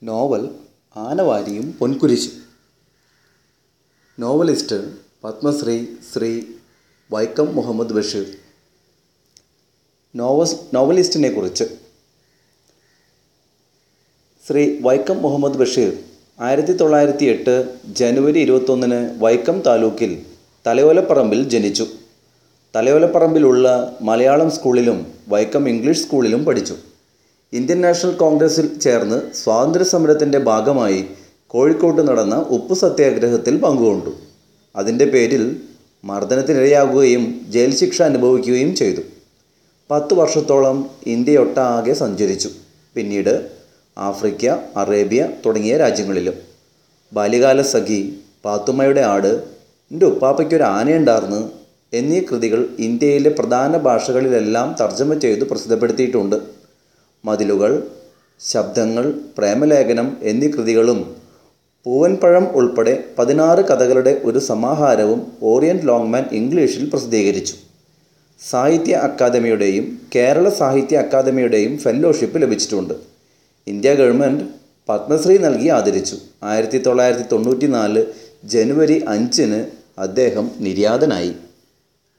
novel ആനവാരിയും പൊൻകുരിശും novelist Padmashri Sree Vaikom Muhammad Basheer നോവസ് നോവലിസ്റ്റിനെ കുറിച്ച് ശ്രീ വൈക്കം മുഹമ്മദ് ബഷീർ ആയിരത്തി തൊള്ളായിരത്തി എട്ട് ജനുവരി ഇരുപത്തൊന്നിന് വൈക്കം താലൂക്കിൽ തലയോലപ്പറമ്പിൽ ജനിച്ചു തലയോലപ്പറമ്പിലുള്ള മലയാളം സ്കൂളിലും വൈക്കം ഇംഗ്ലീഷ് സ്കൂളിലും പഠിച്ചു ഇന്ത്യൻ നാഷണൽ കോൺഗ്രസിൽ ചേർന്ന് സ്വാതന്ത്ര്യ സമരത്തിൻ്റെ ഭാഗമായി കോഴിക്കോട്ട് നടന്ന ഉപ്പു സത്യാഗ്രഹത്തിൽ പങ്കുകൊണ്ടു അതിൻ്റെ പേരിൽ മർദ്ദനത്തിനിരയാകുകയും ജയിൽ ശിക്ഷ അനുഭവിക്കുകയും ചെയ്തു പത്ത് വർഷത്തോളം ഇന്ത്യയൊട്ടാകെ സഞ്ചരിച്ചു പിന്നീട് ആഫ്രിക്ക അറേബ്യ തുടങ്ങിയ രാജ്യങ്ങളിലും ബാല്യകാല സഖി പാത്തുമ്മയുടെ ആട് എൻ്റെ ഉപ്പാപ്പയ്ക്കൊരു ആനയുണ്ടാർന്ന് എന്നീ കൃതികൾ ഇന്ത്യയിലെ പ്രധാന ഭാഷകളിലെല്ലാം തർജ്ജമ ചെയ്തു പ്രസിദ്ധപ്പെടുത്തിയിട്ടുണ്ട് മതിലുകൾ ശബ്ദങ്ങൾ പ്രേമലേഖനം എന്നീ കൃതികളും പൂവൻപഴം ഉൾപ്പെടെ പതിനാറ് കഥകളുടെ ഒരു സമാഹാരവും ഓറിയൻ്റ് ലോങ്മാൻ ഇംഗ്ലീഷിൽ പ്രസിദ്ധീകരിച്ചു സാഹിത്യ അക്കാദമിയുടെയും കേരള സാഹിത്യ അക്കാദമിയുടെയും ഫെല്ലോഷിപ്പ് ലഭിച്ചിട്ടുണ്ട് ഇന്ത്യ ഗവൺമെൻറ് പത്മശ്രീ നൽകി ആദരിച്ചു ആയിരത്തി തൊള്ളായിരത്തി തൊണ്ണൂറ്റി നാല് ജനുവരി അഞ്ചിന് അദ്ദേഹം നിര്യാതനായി